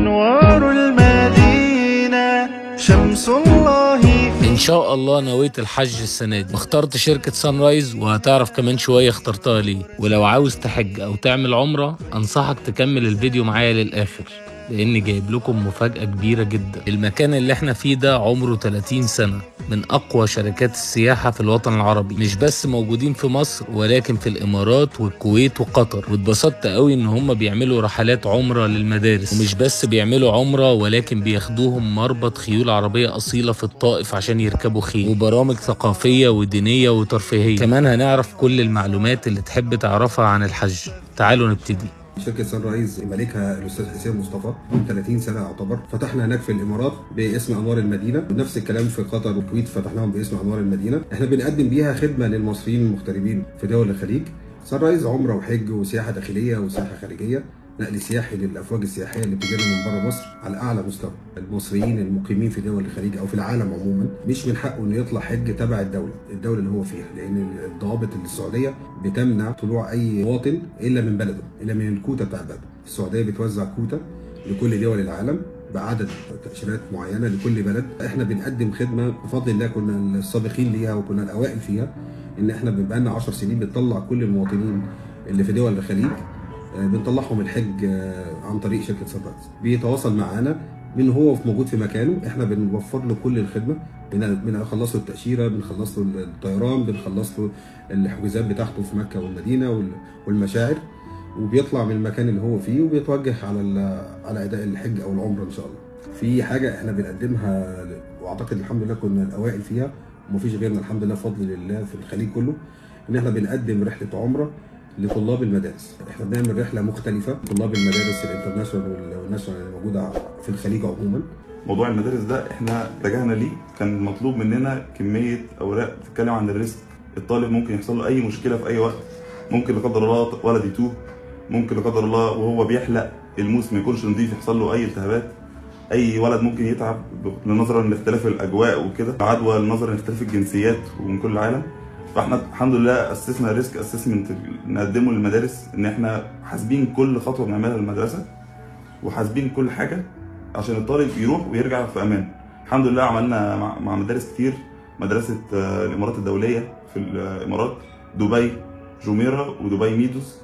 أنوار المدينة شمس الله في ان شاء الله نويت الحج السنه دي واخترت شركه سان رايز وهتعرف كمان شويه اخترتها ليه ولو عاوز تحج او تعمل عمره انصحك تكمل الفيديو معايا للاخر لاني جايب لكم مفاجاه كبيره جدا المكان اللي احنا فيه ده عمره 30 سنه من اقوى شركات السياحه في الوطن العربي مش بس موجودين في مصر ولكن في الامارات والكويت وقطر واتبسطت قوي ان هم بيعملوا رحلات عمره للمدارس ومش بس بيعملوا عمره ولكن بياخدوهم مربط خيول عربيه اصيله في الطائف عشان يركبوا خيل وبرامج ثقافيه ودينيه وترفيهيه كمان هنعرف كل المعلومات اللي تحب تعرفها عن الحج تعالوا نبتدي شركة سان رايز مالكها الأستاذ حسين مصطفى من 30 سنة يعتبر فتحنا هناك في الإمارات باسم أنوار المدينة ونفس الكلام في قطر والكويت فتحناهم باسم أنوار المدينة احنا بنقدم بيها خدمة للمصريين المغتربين في دول الخليج سان رايز عمرة وحج وسياحة داخلية وسياحة خارجية نقل سياحي للافواج السياحيه اللي بتجينا من بره مصر على اعلى مستوى المصريين المقيمين في دول الخليج او في العالم عموما مش من حقه انه يطلع حج تبع الدوله الدوله اللي هو فيها لان الضوابط السعوديه بتمنع طلوع اي مواطن الا من بلده الا من الكوتا بتاع البلد السعوديه بتوزع كوتا لكل دول العالم بعدد تاشيرات معينه لكل بلد احنا بنقدم خدمه بفضل الله كنا السابقين ليها وكنا الاوائل فيها ان احنا بقى لنا 10 سنين بنطلع كل المواطنين اللي في دول الخليج بنطلعهم الحج عن طريق شركه سبرات بيتواصل معانا من هو موجود في مكانه احنا بنوفر له كل الخدمه بنخلص له التاشيره بنخلص له الطيران بنخلص له الحجوزات بتاعته في مكه والمدينه والمشاعر وبيطلع من المكان اللي هو فيه وبيتوجه على على اداء الحج او العمره ان شاء الله في حاجه احنا بنقدمها واعتقد الحمد لله كنا الاوائل فيها ومفيش غيرنا الحمد لله بفضل الله في الخليج كله ان احنا بنقدم رحله عمره لطلاب المدارس احنا بنعمل رحله مختلفه طلاب المدارس الانترناشونال والناشونال اللي موجوده في الخليج عموما موضوع المدارس ده احنا اتجهنا ليه كان مطلوب مننا كميه اوراق بتتكلم عن الريسك الطالب ممكن يحصل له اي مشكله في اي وقت ممكن لا قدر الله ولد يتوه ممكن لا قدر الله وهو بيحلق الموس ما يكونش نظيف يحصل له اي التهابات اي ولد ممكن يتعب نظرا لاختلاف الاجواء وكده عدوى نظرا لاختلاف الجنسيات ومن كل العالم فاحنا الحمد لله اسسنا ريسك اسسمنت نقدمه للمدارس ان احنا حاسبين كل خطوه بنعملها للمدرسه وحاسبين كل حاجه عشان الطالب يروح ويرجع في امان الحمد لله عملنا مع, مع مدارس كتير مدرسه الامارات الدوليه في الامارات دبي جوميرا ودبي ميدوس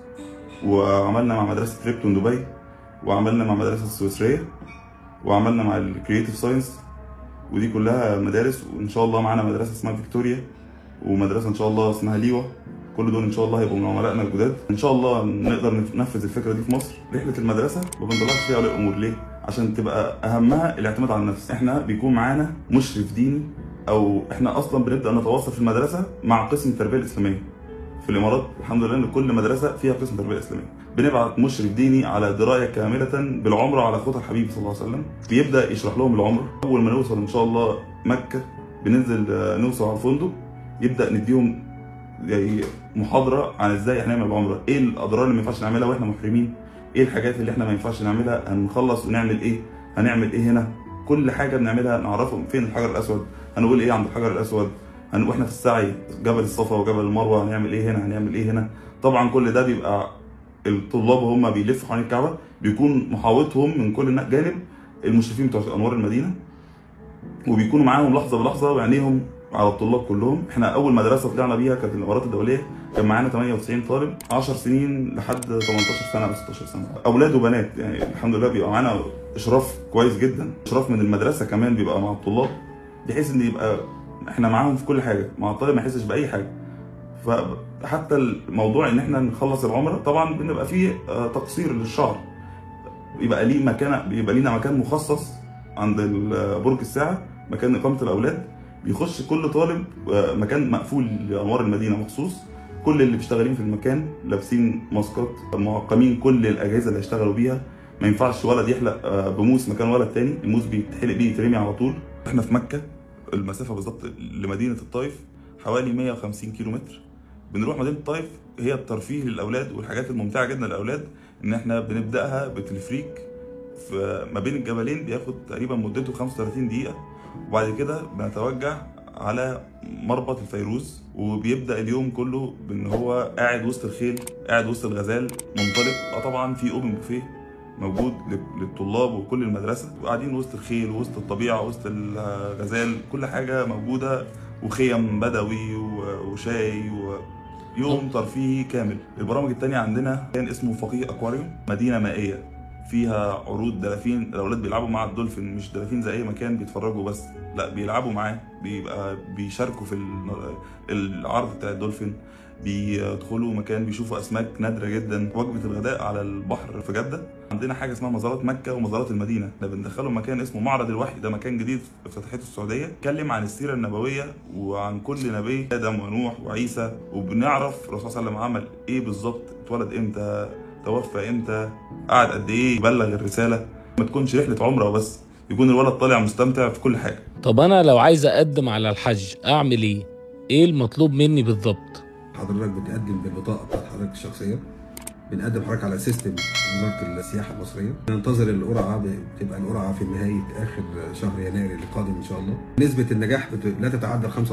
وعملنا مع مدرسه تريبتون دبي وعملنا مع مدرسه السويسريه وعملنا مع الكرييتيف ساينس ودي كلها مدارس وان شاء الله معانا مدرسه اسمها فيكتوريا ومدرسه ان شاء الله اسمها ليوه كل دول ان شاء الله هيبقوا من عملائنا الجداد ان شاء الله نقدر ننفذ الفكره دي في مصر رحله المدرسه ما بنطلعش فيها اولياء امور ليه عشان تبقى اهمها الاعتماد على النفس احنا بيكون معانا مشرف ديني او احنا اصلا بنبدا نتواصل في المدرسه مع قسم التربيه الاسلاميه في الامارات الحمد لله ان كل مدرسه فيها قسم تربيه اسلاميه بنبعت مشرف ديني على درايه كامله بالعمره على خطى الحبيب صلى الله عليه وسلم بيبدا يشرح لهم العمره اول ما نوصل ان شاء الله مكه بننزل نوصل على الفندق يبدا نديهم زي محاضره عن ازاي هنعمل العمره ايه الاضرار اللي ما ينفعش نعملها واحنا محرمين ايه الحاجات اللي احنا ما ينفعش نعملها هنخلص ونعمل ايه هنعمل ايه هنا كل حاجه بنعملها نعرفهم فين الحجر الاسود هنقول ايه عند الحجر الاسود هن... واحنا في السعي جبل الصفا وجبل المروه هنعمل ايه هنا هنعمل ايه هنا طبعا كل ده بيبقى الطلاب وهم بيلفوا حوالين الكعبه بيكون محاوطهم من كل جانب المشرفين بتوع انوار المدينه وبيكونوا معاهم لحظه بلحظه وعينيهم على الطلاب كلهم احنا اول مدرسه طلعنا بيها كانت الامارات الدوليه كان معانا 98 طالب 10 سنين لحد 18 سنه او 16 سنه اولاد وبنات يعني الحمد لله بيبقى معانا اشراف كويس جدا اشراف من المدرسه كمان بيبقى مع الطلاب بحيث ان يبقى احنا معاهم في كل حاجه مع الطالب ما يحسش باي حاجه فحتى الموضوع ان احنا نخلص العمره طبعا بنبقى فيه تقصير للشعر يبقى ليه مكان بيبقى لينا مكان مخصص عند برج الساعه مكان اقامه الاولاد بيخش كل طالب مكان مقفول لانوار المدينه مخصوص كل اللي بيشتغلين في المكان لابسين ماسكات معقمين كل الاجهزه اللي هيشتغلوا بيها ما ينفعش ولد يحلق بموس مكان ولد تاني الموس بيتحلق بيه يترمي على طول احنا في مكه المسافه بالظبط لمدينه الطائف حوالي 150 كيلو متر بنروح مدينه الطائف هي الترفيه للاولاد والحاجات الممتعه جدا للاولاد ان احنا بنبداها بتلفريك في ما بين الجبلين بياخد تقريبا مدته 35 دقيقه وبعد كده بنتوجه على مربط الفيروز وبيبدا اليوم كله بان هو قاعد وسط الخيل قاعد وسط الغزال منطلق اه طبعا في اوبن بوفيه موجود لل- للطلاب وكل المدرسه وقاعدين وسط الخيل وسط الطبيعه وسط الغزال كل حاجه موجوده وخيم بدوي و- وشاي ويوم ترفيهي كامل البرامج التانية عندنا كان اسمه فقيه اكواريوم مدينه مائيه فيها عروض دلافين الاولاد بيلعبوا مع الدولفين مش دلافين زي اي مكان بيتفرجوا بس لا بيلعبوا معاه بيبقى بيشاركوا في ال- العرض بتاع الدولفين بيدخلوا مكان بيشوفوا اسماك نادره جدا وجبه الغداء على البحر في جده عندنا حاجه اسمها مزارات مكه ومزارات المدينه ده بندخلهم مكان اسمه معرض الوحي ده مكان جديد في افتتاحيه السعوديه اتكلم عن السيره النبويه وعن كل نبي ادم ونوح وعيسى وبنعرف الرسول صلى الله عليه وسلم عمل ايه بالظبط اتولد امتى توفى امتى قعد قد ايه يبلغ الرساله ما تكونش رحله عمره بس يكون الولد طالع مستمتع في كل حاجه طب انا لو عايز اقدم على الحج اعمل ايه ايه المطلوب مني بالظبط حضرتك بتقدم بالبطاقه بتاعت حضرتك الشخصيه بنقدم حضرتك على سيستم وزاره السياحه المصريه ننتظر القرعه بتبقى القرعه في نهايه اخر شهر يناير القادم ان شاء الله نسبه النجاح بت- لا تتعدى 25%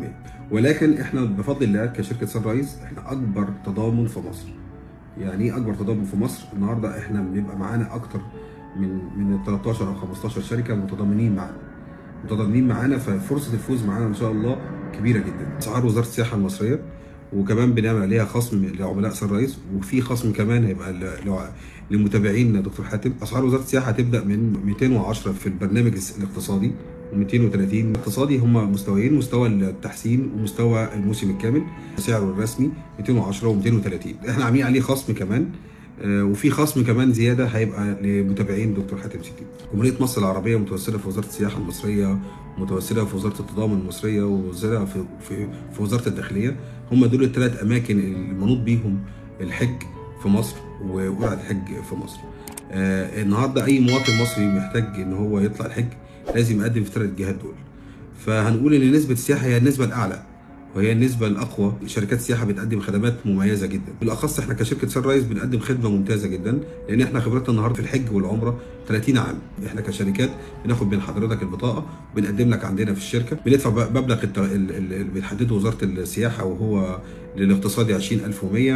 ولكن احنا بفضل الله كشركه سان رايز احنا اكبر تضامن في مصر يعني ايه اكبر تضامن في مصر النهارده احنا بنبقى معانا اكتر من من 13 او 15 شركه متضامنين معانا متضامنين معانا ففرصه الفوز معانا ان شاء الله كبيره جدا اسعار وزاره السياحه المصريه وكمان بنعمل عليها خصم لعملاء سان رايز وفي خصم كمان هيبقى ل- لع- لمتابعين دكتور حاتم اسعار وزاره السياحه هتبدا من 210 في البرنامج الس- الاقتصادي و230 الاقتصادي هم مستويين مستوى التحسين ومستوى الموسم الكامل سعره الرسمي 210 و230 احنا عاملين عليه خصم كمان آه، وفي خصم كمان زياده هيبقى لمتابعين دكتور حاتم سكين. جمهوريه مصر العربيه متوسله في وزاره السياحه المصريه متوسله في وزاره التضامن المصريه ومتوسله في في, في وزاره الداخليه هم دول الثلاث اماكن المنوط بيهم الحج في مصر وقرعه الحج في مصر. آه النهارده اي مواطن مصري محتاج ان هو يطلع الحج لازم يقدم في الثلاث جهات دول. فهنقول ان نسبه السياحه هي النسبه الاعلى وهي النسبة الأقوى شركات السياحة بتقدم خدمات مميزة جدا بالأخص احنا كشركة سان رايز بنقدم خدمة ممتازة جدا لأن احنا خبرتنا النهاردة في الحج والعمرة 30 عام احنا كشركات بناخد من حضرتك البطاقة وبنقدم لك عندنا في الشركة بندفع ب- مبلغ الت- ال- ال- اللي بتحدده وزارة السياحة وهو للاقتصادي 20100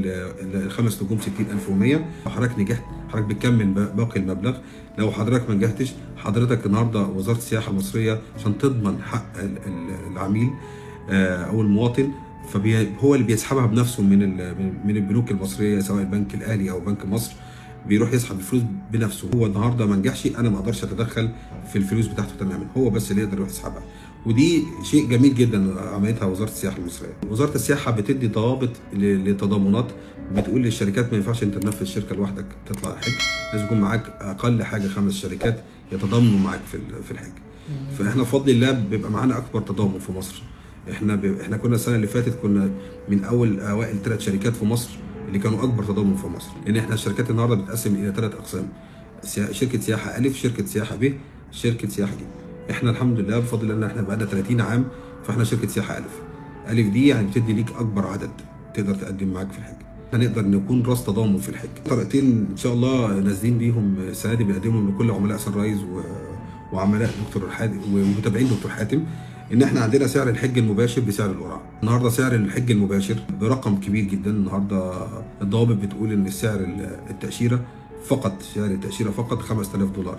وللخمس نجوم 60100 حضرتك نجحت حضرتك بتكمل ب- باقي المبلغ لو حضرتك ما نجحتش حضرتك النهارده وزاره السياحه المصريه عشان تضمن حق ال- ال- العميل آه، او المواطن فهو اللي بيسحبها بنفسه من ال- من- من البنوك المصريه سواء البنك الاهلي او بنك مصر بيروح يسحب الفلوس بنفسه هو النهارده ما نجحش انا ما اقدرش اتدخل في الفلوس بتاعته تماما هو بس اللي يقدر يروح يسحبها ودي شيء جميل جدا عملتها وزاره السياحه المصريه وزاره السياحه بتدي ضوابط ل- لتضامنات بتقول للشركات ما ينفعش انت تنفذ شركه لوحدك تطلع الحج لازم يكون معاك اقل حاجه خمس شركات يتضامنوا معاك في ال- في الحج فاحنا بفضل الله بيبقى معانا اكبر تضامن في مصر احنا ب... احنا كنا السنه اللي فاتت كنا من اول اوائل ثلاث شركات في مصر اللي كانوا اكبر تضامن في مصر لان احنا الشركات النهارده بتتقسم الى ثلاث اقسام سيا- شركه سياحه الف شركه سياحه ب شركه سياحه ج احنا الحمد لله بفضل الله ان احنا بقالنا 30 عام فاحنا شركه سياحه الف الف دي يعني بتدي ليك اكبر عدد تقدر تقدم معاك في الحج احنا نقدر نكون راس تضامن في الحج طريقتين ان شاء الله نازلين بيهم السنه دي بنقدمهم لكل عملاء سان رايز و... وعملاء دكتور حاتم ومتابعين دكتور حاتم ان احنا عندنا سعر الحج المباشر بسعر القرعه النهارده سعر الحج المباشر برقم كبير جدا النهارده الضوابط بتقول ان سعر التاشيره فقط سعر التاشيره فقط 5000 دولار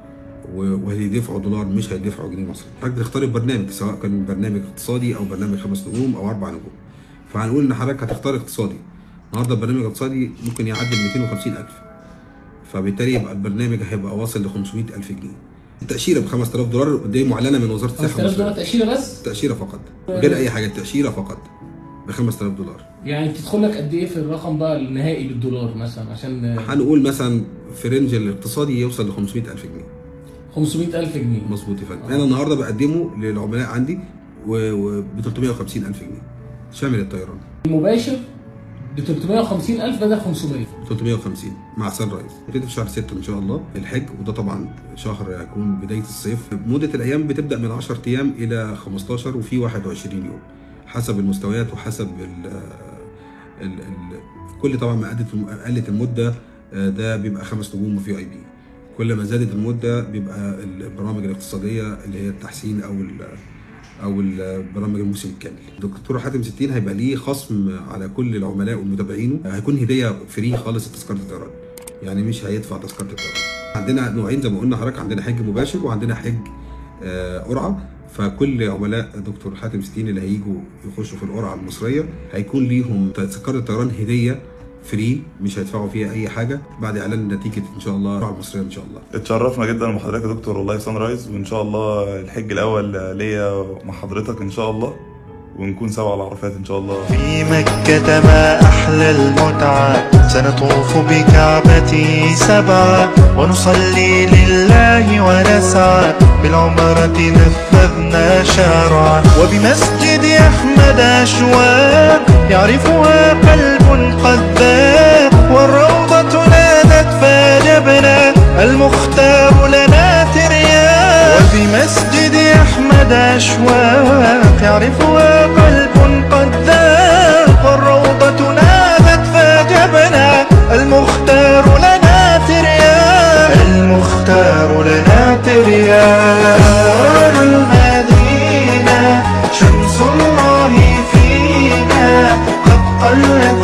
و- وهيدفعوا دولار مش هيدفعوا جنيه مصري حضرتك تختار البرنامج سواء كان برنامج اقتصادي او برنامج خمس نجوم او اربع نجوم فهنقول ان حضرتك هتختار اقتصادي النهارده البرنامج الاقتصادي ممكن يعدي ال 250000 فبالتالي يبقى البرنامج هيبقى واصل ل 500000 جنيه التاشيره ب 5000 دولار دي معلنه من وزاره السياحه 5000 دولار المصريه تأشيرة بس التاشيره فقط غير اي حاجه التاشيره فقط ب 5000 دولار يعني بتدخل لك قد ايه في الرقم بقى النهائي بالدولار مثلا عشان هنقول مثلا في رينج الاقتصادي يوصل ل 500000 جنيه 500000 جنيه مظبوط يا فندم انا النهارده بقدمه للعملاء عندي ب 350000 جنيه شامل الطيران المباشر ب 350000 بدل 500 350 مع سان رايز نبتدي في شهر 6 ان شاء الله الحج وده طبعا شهر هيكون بدايه الصيف مده الايام بتبدا من 10 ايام الى 15 وفي 21 يوم حسب المستويات وحسب ال ال ال كل طبعا ما قلت قلت المده آه، ده بيبقى خمس نجوم وفي اي بي كل ما زادت المده بيبقى البرامج الاقتصاديه اللي هي التحسين او ال او البرامج الموسم الكامل دكتور حاتم 60 هيبقى ليه خصم على كل العملاء والمتابعين هيكون هديه فري خالص تذكره الطيران يعني مش هيدفع تذكره الطيران عندنا نوعين زي ما قلنا حضرتك عندنا حج مباشر وعندنا حج آه، قرعه فكل عملاء دكتور حاتم ستين اللي هيجوا يخشوا في القرعه المصريه هيكون ليهم تذكره طيران هديه فري مش هيدفعوا فيها اي حاجه بعد اعلان نتيجه ان شاء الله القرعه المصريه ان شاء الله اتشرفنا جدا بحضرتك يا دكتور والله سان رايز وان شاء الله الحج الاول ليا مع حضرتك ان شاء الله ونكون سوا على عرفات ان شاء الله في مكة ما أحلى المتعة سنطوف بكعبتي سبعة ونصلي لله ونسعى بالعمرة نفذنا شرعا وبمسجد أحمد أشواق يعرفها قلب قد ذاق والروضة نادت فاجبنا المختار لنا ترياق وبمسجد أحمد أشواق يعرفها قلب قد ذاق والروضة نادت فاجبنا المختار لنا ترياق المختار لنا ترياق أنوار المدينة شمس الله فينا قد طلت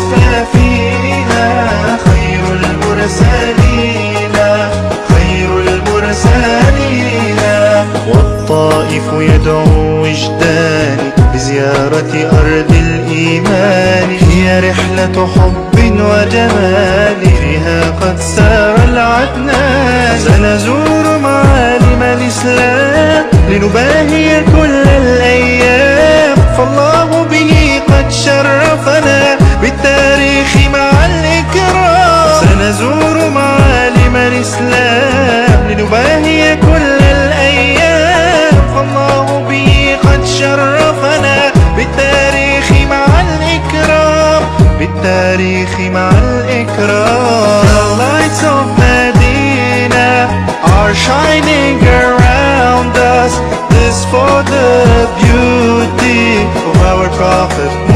ففينا خير المرسلين خير المرسلين والطائف يدعو وجداني بزيارة أرض الإيمان هي رحلة حب وجمال فيها قد سار العدنان سنزور معالم الإسلام لنباهي كل الأيام فالله به قد شرفنا بالتاريخ مع الإكرام سنزور معالم الإسلام لنباهي كل الأيام فالله به قد شرفنا بالتاريخ مع الإكرام بالتاريخ مع الإكرام The lights of Medina are shining around us This for the beauty of our Prophet